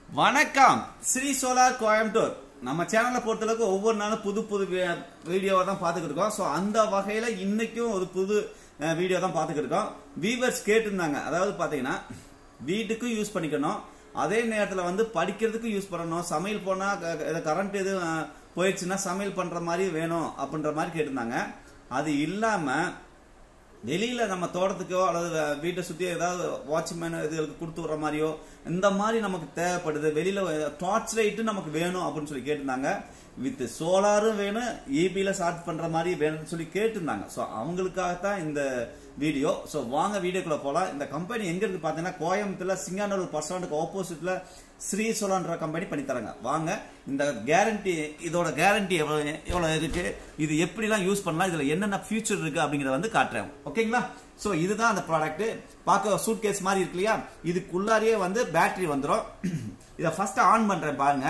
வணக்கம் ஸ்ரீ சோலார் கோயம்புத்தூர் நம்ம சேனலை பொறுத்தளவுக்கு ஒவ்வொரு நாளும் புது புது வீடியோவை தான் பார்த்துக்கிட்டு இருக்கோம் ஸோ அந்த வகையில் இன்னைக்கும் ஒரு புது வீடியோ தான் பார்த்துக்கிட்டு இருக்கோம் வீவர்ஸ் கேட்டிருந்தாங்க அதாவது பார்த்தீங்கன்னா வீட்டுக்கும் யூஸ் பண்ணிக்கணும் அதே நேரத்தில் வந்து படிக்கிறதுக்கும் யூஸ் பண்ணணும் சமையல் போனால் கரண்ட் எது அஹ், போயிடுச்சுன்னா சமையல் பண்ணுற மாதிரி வேணும் அப்படின்ற மாதிரி கேட்டிருந்தாங்க அது இல்லாமல் வெளியில நம்ம தோட்டத்துக்கோ அல்லது வே- வீட்டை சுத்தி ஏதாவது வாட்ச்மேன் இதுகளுக்கு கொடுத்து விடுற மாதிரியோ இந்த மாதிரி நமக்கு தேவைப்படுது வெளியில டார்ச் லைட்டு நமக்கு வேணும் அப்படின்னு சொல்லி கேட்டிருந்தாங்க வித் சோலாரும் வேணும் இபில சார்ஜ் பண்ற மாதிரி வேணும்னு சொல்லி கேட்டிருந்தாங்க ஸோ அவங்களுக்காகத்தான் இந்த வீடியோ ஸோ வாங்க வீடியோக்குள்ள போலாம் இந்த கம்பெனி எங்க இருக்கு பாத்தீங்கன்னா கோயம்புத்தூர்ல சிங்கானூர் பஸ் ஸ்டாண்டுக்கு ஆப்போசிட்ல ஸ்ரீ சோலான்ற கம்பெனி பண்ணி தராங்க வாங்க இந்த கேரண்டி இதோட கேரண்டி எவ்வளவு எவ்வளவு இருக்கு இது எப்படிலாம் யூஸ் பண்ணலாம் இதுல என்னென்ன ஃபியூச்சர் இருக்கு அப்படிங்கறத வந்து காட்டுறேன் ஓகேங்களா சோ இதுதான் அந்த ப்ராடக்ட் பார்க்க சூட் கேஸ் மாதிரி இருக்கு இல்லையா இதுக்குள்ளாரியே வந்து பேட்டரி வந்துடும் இதை ஃபர்ஸ்ட் ஆன் பண்றேன் பாருங்க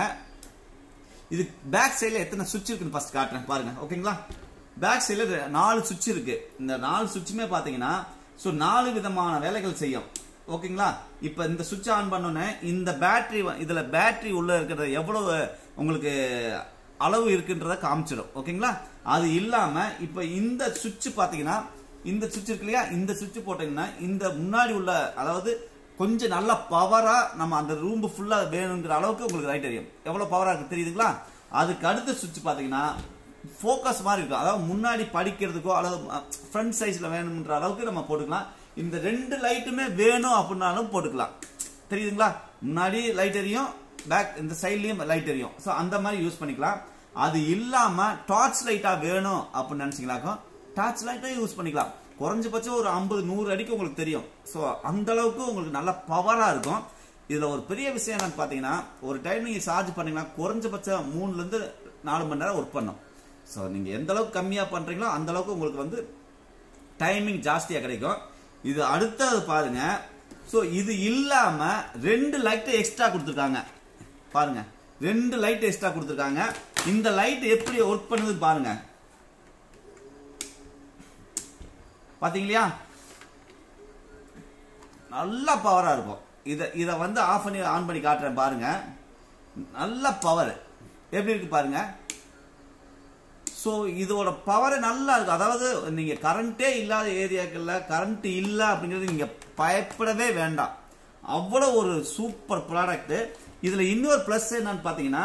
இது பேக் சைடுல எத்தனை சுவிட்ச் இருக்குன்னு ஃபர்ஸ்ட் காட்டுறேன் பாருங்க ஓகேங்களா பேக் சைடுல நாலு சுவிட்ச் இருக்கு இந்த நாலு சுவிட்சுமே பாத்தீங்கன்னா ஸோ நாலு விதமான வேலைகள் செய்யும் ஓகேங்களா இப்போ இந்த சுவிட்ச் ஆன் பண்ணோன்னே இந்த பேட்டரி இதுல பேட்டரி உள்ள இருக்கிறது எவ்வளவு உங்களுக்கு அளவு இருக்குன்றத காமிச்சிடும் ஓகேங்களா அது இல்லாம இப்போ இந்த சுவிட்ச் பாத்தீங்கன்னா இந்த சுவிட்ச் இருக்கு இல்லையா இந்த சுவிட்ச் போட்டீங்கன்னா இந்த முன்னாடி உள்ள அதாவது கொஞ்சம் நல்ல பவரா நம்ம அந்த ரூம் ஃபுல்லா வேணுங்கிற அளவுக்கு உங்களுக்கு லைட் தெரியும் எவ்வளவு பவரா இருக்கு தெரியுதுங்களா அதுக்கு அடுத்த சுவிட்ச் பாத்தீங்கன்னா ஃபோக்கஸ் மாதிரி இருக்கும் அதாவது முன்னாடி படிக்கிறதுக்கோ அல்லது ஃப்ரண்ட் சைஸ்ல வேணும்ன்ற அளவுக்கு நம்ம போட்டுக்கலாம் இந்த ரெண்டு லைட்டுமே வேணும் அப்படின்னாலும் போட்டுக்கலாம் தெரியுதுங்களா முன்னாடி லைட் எரியும் பேக் இந்த சைட்லயும் லைட் எரியும் ஸோ அந்த மாதிரி யூஸ் பண்ணிக்கலாம் அது இல்லாம டார்ச் லைட்டா வேணும் அப்படின்னு நினைச்சீங்களாக்கும் டார்ச் லைட்டா யூஸ் பண்ணிக்கலாம் குறைஞ்சபட்சம் ஒரு ஐம்பது நூறு அடிக்கு உங்களுக்கு தெரியும் ஸோ அந்த அளவுக்கு உங்களுக்கு நல்ல பவரா இருக்கும் இதுல ஒரு பெரிய விஷயம் என்னன்னு பாத்தீங்கன்னா ஒரு டைம் நீங்க சார்ஜ் பண்ணீங்கன்னா குறைஞ்சபட்சம் மூணுல இருந்து நாலு மணி நேரம் ஒர்க் பண்ணும் ஸோ நீங்க எந்த அளவுக்கு கம்மியா பண்றீங்களோ அந்த அளவுக்கு உங்களுக்கு வந்து டைமிங் ஜாஸ்தியா கிடைக்கும் இது அடுத்தது பாருங்க ஸோ இது இல்லாம ரெண்டு லைட் எக்ஸ்ட்ரா கொடுத்துருக்காங்க பாருங்க ரெண்டு லைட் எக்ஸ்ட்ரா கொடுத்துருக்காங்க இந்த லைட் எப்படி ஒர்க் பண்ணுது பாருங்க பாத்தீங்களா நல்ல பவரா இருக்கும் இத இத வந்து ஆஃப் பண்ணி ஆன் பண்ணி காட்டுறேன் பாருங்க நல்ல பவர் எப்படி இருக்கு பாருங்க ஸோ இதோட பவர் நல்லா இருக்கும் அதாவது நீங்க கரண்டே இல்லாத ஏரியாக்கள்ல கரண்ட் இல்ல அப்படிங்கிறது நீங்க பயப்படவே வேண்டாம் அவ்வளவு ஒரு சூப்பர் ப்ராடக்ட் இதுல இன்னொரு பிளஸ் என்னன்னு பாத்தீங்கன்னா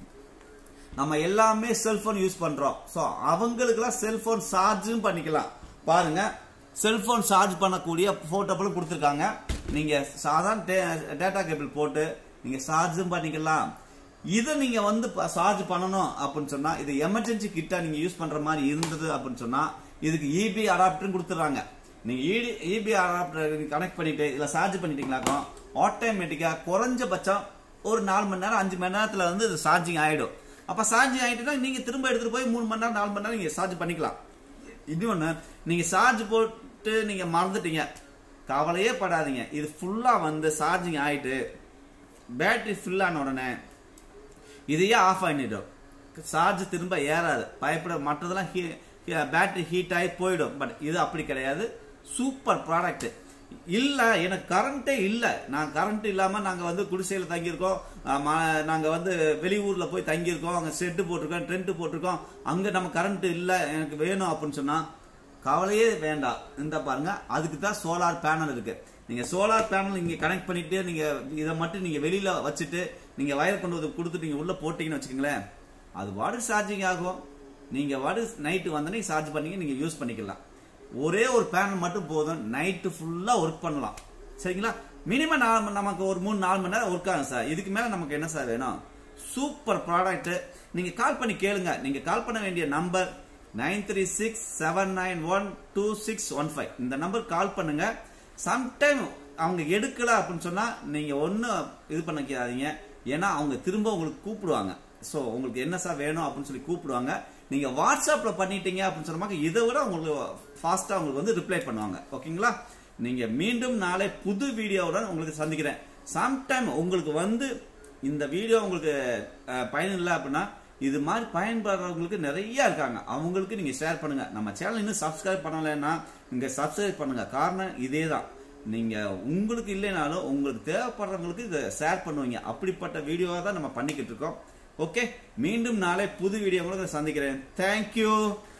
நம்ம எல்லாமே செல்போன் யூஸ் பண்றோம் ஸோ அவங்களுக்குலாம் செல்போன் சார்ஜும் பண்ணிக்கலாம் பாருங்க செல்போன் சார்ஜ் பண்ணக்கூடிய போர்ட்டபிளும் கொடுத்துருக்காங்க நீங்க சாதாரண டேட்டா கேபிள் போட்டு நீங்க சார்ஜும் பண்ணிக்கலாம் இதை நீங்க வந்து சார்ஜ் பண்ணணும் அப்படின்னு சொன்னா இது எமர்ஜென்சி கிட்டா நீங்க யூஸ் பண்ற மாதிரி இருந்தது அப்படின்னு சொன்னா இதுக்கு இபி அடாப்டரும் கொடுத்துறாங்க நீங்க இபி அடாப்டர் கனெக்ட் பண்ணிட்டு இதுல சார்ஜ் பண்ணிட்டீங்களாக்கும் ஆட்டோமேட்டிக்கா குறைஞ்சபட்சம் ஒரு நாலு மணி நேரம் அஞ்சு மணி நேரத்துல வந்து இது சார்ஜிங் ஆயிடும் அப்ப சார்ஜிங் ஆயிட்டுனா நீங்க திரும்ப எடுத்துட்டு போய் மூணு மணி நேரம் நாலு மணி நேரம் நீங்க சார்ஜ் பண்ணிக்கலாம் இன்னொன்னு நீங்க சார்ஜ் போட்டு நீங்க மறந்துட்டீங்க கவலையே படாதீங்க இது ஃபுல்லா வந்து சார்ஜிங் ஆயிட்டு பேட்டரி ஃபில் ஆன உடனே இதையே ஆஃப் பண்ணிடும் சார்ஜ் திரும்ப ஏறாது பயப்பட மற்றதெல்லாம் பேட்டரி ஹீட் ஆகி போயிடும் பட் இது அப்படி கிடையாது சூப்பர் ப்ராடக்ட் இல்ல எனக்கு கரண்டே இல்ல நான் கரண்ட் இல்லாம நாங்க வந்து குடிசையில தங்கியிருக்கோம் அஹ் ம- நாங்க வந்து வெளியூர்ல போய் தங்கியிருக்கோம் அங்க செட்டு போட்டிருக்கோம் டென்ட் போட்டிருக்கோம் அங்க நம்ம கரண்ட் இல்ல எனக்கு வேணும் அப்படின்னு சொன்னா கவலையே வேண்டாம் இந்த பாருங்க அதுக்கு தான் சோலார் பேனல் இருக்கு நீங்க சோலார் பேனல் இங்க கனெக்ட் பண்ணிட்டு நீங்க இதை மட்டும் நீங்க வெளியில வச்சுட்டு நீங்க வயர் கொண்டு வந்து கொடுத்துட்டு நீங்க உள்ள போட்டீங்கன்னு வச்சுக்கோங்களேன் அது வாடு சார்ஜிங் ஆகும் நீங்க வாடு நைட்டு வந்தோடனே சார்ஜ் பண்ணி நீங்க யூஸ் பண்ணிக்கலாம் ஒரே ஒரு பேனல் மட்டும் போதும் நைட்டு ஃபுல்லா ஒர்க் பண்ணலாம் சரிங்களா மினிமம் நமக்கு ஒரு மூணு நாலு மணி நேரம் ஒர்க் ஆகும் சார் இதுக்கு மேல நமக்கு என்ன சார் வேணும் சூப்பர் ப்ராடக்ட் நீங்க கால் பண்ணி கேளுங்க நீங்க கால் பண்ண வேண்டிய number nine three six seven nine one two six one five இந்த நம்பர் கால் பண்ணுங்க சம்டைம் அவங்க எடுக்கல அப்படின்னு சொன்னா நீங்க ஒன்னும் இது பண்ணிக்காதீங்க ஏன்னா அவங்க திரும்ப உங்களுக்கு கூப்பிடுவாங்க ஸோ உங்களுக்கு என்ன சார் வேணும் அப்படின்னு சொல்லி கூப்பிடுவாங்க நீங்க வாட்ஸ்அப்ல பண்ணிட்டீங்க அப்படின்னு சொன்னாக்க இதை விட உங்களுக்கு ஃபாஸ்டா உங்களுக்கு வந்து ரிப்ளை பண்ணுவாங்க ஓகேங்களா நீங்க மீண்டும் நாளை புது வீடியோவுடன் உங்களுக்கு சந்திக்கிறேன் சம்டைம் உங்களுக்கு வந்து இந்த வீடியோ உங்களுக்கு அஹ், பயன் இல்லை அப்படின்னா இது மாதிரி பயன்படுறவங்களுக்கு நிறைய இருக்காங்க அவங்களுக்கு நீங்க ஷேர் பண்ணுங்க நம்ம சேனல் இன்னும் சப்ஸ்கிரைப் பண்ணலைன்னா இங்க சப்ஸ்கிரைப் பண்ணுங்க காரணம் இதே தான் நீங்க உங்களுக்கு இல்லைனாலும் உங்களுக்கு தேவைப்படுறவங்களுக்கு இதை ஷேர் பண்ணுவீங்க அப்படிப்பட்ட வீடியோவை தான் நம்ம பண்ணிக்கிட்டு இருக்கோம் ஓகே மீண்டும் நாளை புது வீடியோ உங்களுக்கு சந்திக்கிறேன் தேங்க்யூ